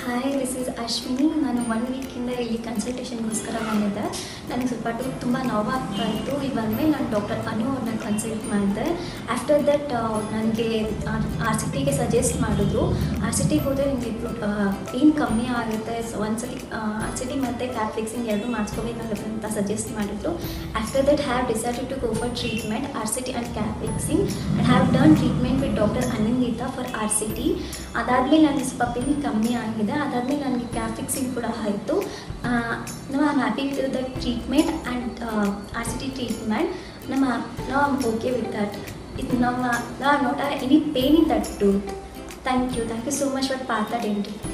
hi this is Ashwini ನಾನು one ವೀಕಿಂದ ಇಲ್ಲಿ ಕನ್ಸಲ್ಟೇಷನ್ಗೋಸ್ಕರ ಬಂದಿದ್ದೆ ನನಗೆ ಸ್ವಲ್ಪ ಟು ತುಂಬ ನೋವಾಗ್ತಾ ಇತ್ತು ಈಗ ಬಂದಮೇಲೆ ನಾನು ಡಾಕ್ಟರ್ ಅನು ಅವ್ರನ್ನ ಕನ್ಸಲ್ಟ್ ಮಾಡಿದೆ ಆಫ್ಟರ್ ದಟ್ ನನಗೆ ಆರ್ ಸಿ ಟಿಗೆ ಸಜೆಸ್ಟ್ ಮಾಡಿದ್ರು ಆರ್ ಸಿ ಟಿಗೆ ಹೋದರೆ ನಿಮಗೆ ಪೇನ್ ಕಮ್ಮಿ ಆಗುತ್ತೆ ಸೊ ಒಂದ್ಸತಿ ಆರ್ ಸಿ ಟಿ ಮತ್ತು ಕ್ಯಾಪ್ ಫಿಕ್ಸಿಂಗ್ ಎರಡು ಮಾಡಿಸ್ಕೋಬೇಕಾಗುತ್ತೆ ಅಂತ ಸಜೆಸ್ಟ್ ಮಾಡಿದ್ರು after that have decided to go for treatment R C T and cap fixing and have done treatment with doctor Anindita for R C T ಅದಾದಮೇಲೆ ನನಗೆ ಸ್ವಲ್ಪ pain ಕಮ್ಮಿ ಆಗಿದೆ ಅದಾದಮೇಲೆ ನನಗೆ ಕ್ಯಾಪ್ ಫಿಕ್ಸಿಂಗ್ ಕೂಡ ಆಯಿತು ನಾವು am happy with the treatment and R C T treatment ನಮ್ಮ ನಾವು ಆಮ್ ಓಕೆ ವಿತ್ ದಟ್ ಇದು ನಮ್ಮ ನಾವು not are any pain in that tooth thank you thank you so much for Partha ಡೆಂಟಿ